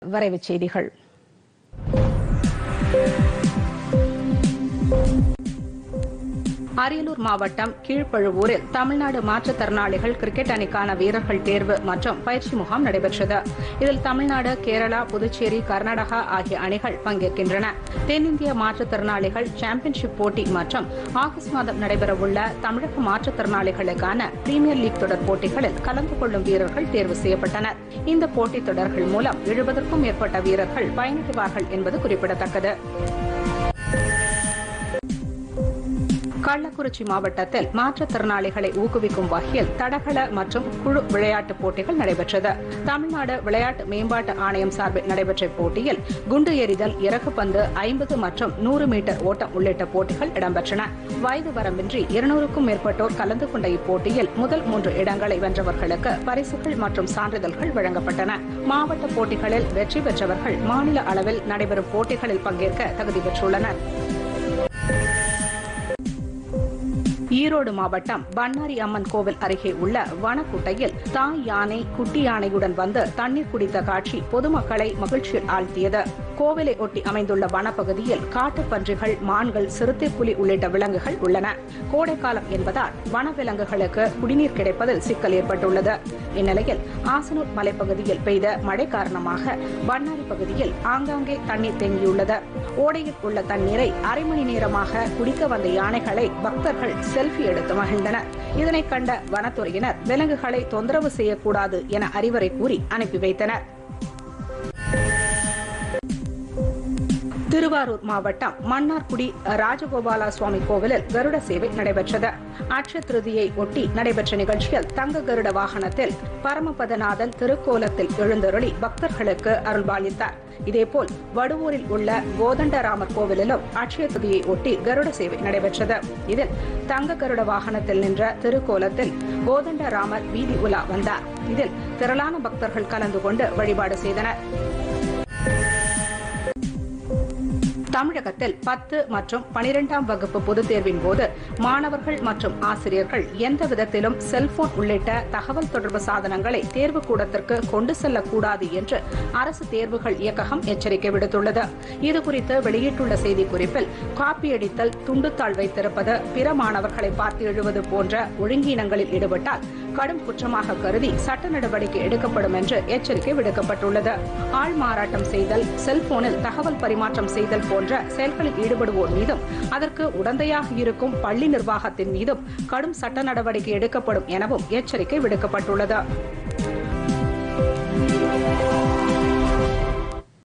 விரைவுச் செய்திகள் அரியலூர் மாவட்டம் கீழ்ப்பழுவூரில் தமிழ்நாடு மாற்றுத்திறனாளிகள் கிரிக்கெட் அணிக்கான வீரர்கள் தேர்வு மற்றும் பயிற்சி முகாம் நடைபெற்றது இதில் தமிழ்நாடு கேரளா புதுச்சேரி கர்நாடகா ஆகிய அணிகள் பங்கேற்கின்றன தென்னிந்திய மாற்றுத்திறனாளிகள் சாம்பியன்ஷிப் போட்டி மற்றும் ஆகஸ்ட் மாதம் நடைபெறவுள்ள தமிழக மாற்றுத்திறனாளிகளுக்கான பிரீமியர் லீக் தொடர் போட்டிகளில் கலந்து கொள்ளும் வீரர்கள் தேர்வு செய்யப்பட்டனர் இந்த போட்டித் தொடர்கள் மூலம் எழுபதற்கும் மேற்பட்ட வீரர்கள் பயணிக்குவார்கள் என்பது குறிப்பிடத்தக்கது கள்ளக்குறிச்சி மாவட்டத்தில் மாற்றுத்திறனாளிகளை ஊக்குவிக்கும் வகையில் தடகள மற்றும் குழு விளையாட்டுப் போட்டிகள் நடைபெற்றது தமிழ்நாடு விளையாட்டு மேம்பாட்டு ஆணையம் சார்பில் நடைபெற்ற இப்போட்டியில் குண்டு எறிதல் இறகுப்பந்து ஐம்பது மற்றும் நூறு மீட்டர் ஓட்டம் உள்ளிட்ட போட்டிகள் இடம்பெற்றன வயது வரம்பின்றி இருநூறுக்கும் மேற்பட்டோர் கலந்து கொண்ட இப்போட்டியில் முதல் மூன்று இடங்களை வென்றவர்களுக்கு பரிசுகள் மற்றும் சான்றிதழ்கள் வழங்கப்பட்டன மாவட்ட போட்டிகளில் வெற்றி பெற்றவர்கள் மாநில அளவில் நடைபெறும் போட்டிகளில் பங்கேற்க தகுதி பெற்றுள்ளனர் ஈரோடு மாவட்டம் பண்ணாரி அம்மன் கோவில் அருகே உள்ள வனக்குட்டையில் தாய் யானை குட்டி யானையுடன் வந்து தண்ணீர் குடித்த காட்சி பொதுமக்களை மகிழ்ச்சியில் ஆழ்த்தியது கோவிலை ஒட்டி அமைந்துள்ள வனப்பகுதியில் காட்டுப்பன்றிகள் மான்கள் சிறுத்தை புலி உள்ளிட்ட விலங்குகள் உள்ளன கோடைக்காலம் என்பதால் வனவிலங்குகளுக்கு குடிநீர் கிடைப்பதில் சிக்கல் ஏற்பட்டுள்ளது இந்நிலையில் ஆசனூர் மலைப்பகுதியில் பெய்த மழை காரணமாக பண்ணாரி பகுதியில் ஆங்காங்கே தண்ணீர் தேங்கியுள்ளது ஓடையில் உள்ள தண்ணீரை அரை மணி நேரமாக குடிக்க வந்த யானைகளை பக்தர்கள் செல்ஃபி எடுத்து மகிழ்ந்தனர் இதனை கண்ட வனத்துறையினர் விலங்குகளை தொந்தரவு செய்யக்கூடாது என அறிவுரை கூறி அனுப்பி வைத்தனர் திருவாரூர் மாவட்டம் மன்னார்குடி ராஜகோபாலா சுவாமி கோவிலில் கருட சேவை நடைபெற்றது அட்சய திருதியை ஒட்டி நடைபெற்ற நிகழ்ச்சியில் தங்க கருட வாகனத்தில் பரமபதநாதன் திருக்கோலத்தில் எழுந்தருளி பக்தர்களுக்கு அருள்பாலித்தார் இதேபோல் வடுவூரில் உள்ள கோதண்டராமர் கோவிலிலும் அட்சய திருதியை ஒட்டி கருட சேவை நடைபெற்றது இதில் தங்க கருட வாகனத்தில் நின்ற திருக்கோலத்தில் கோதண்டராமர் வீதி உலா வந்தார் இதில் திரளான பக்தர்கள் கலந்து கொண்டு வழிபாடு செய்தனர் தமிழகத்தில் பத்து மற்றும் பனிரெண்டாம் வகுப்பு பொதுத் தேர்வின் போது மாணவர்கள் மற்றும் ஆசிரியர்கள் எந்த விதத்திலும் செல்போன் உள்ளிட்ட தகவல் தொடர்பு சாதனங்களை தேர்வு கூடத்திற்கு கொண்டு செல்லக்கூடாது என்று அரசு தேர்வுகள் இயக்ககம் எச்சரிக்கை விடுத்துள்ளது இதுகுறித்து வெளியிட்டுள்ள செய்திக்குறிப்பில் காப்பியடித்தல் துண்டுத்தாள் வைத்திருப்பது பிற மாணவர்களை பார்த்து எழுவது போன்ற ஒழுங்கீனங்களில் ஈடுபட்டால் கடும் குற்றமாக கருதி சட்ட நடவடிக்கை எடுக்கப்படும் என்று எச்சரிக்கை விடுக்கப்பட்டுள்ளது ஆள் மாறாட்டம் செய்தல் செல்போனில் தகவல் பரிமாற்றம் செய்தல் போன்ற செயல்களில் ஈடுபடுவோர் மீதும் அதற்கு உடந்தையாக இருக்கும் பள்ளி நிர்வாகத்தின் மீதும் கடும் சட்ட நடவடிக்கை எடுக்கப்படும் எனவும் எச்சரிக்கை விடுக்கப்பட்டுள்ளது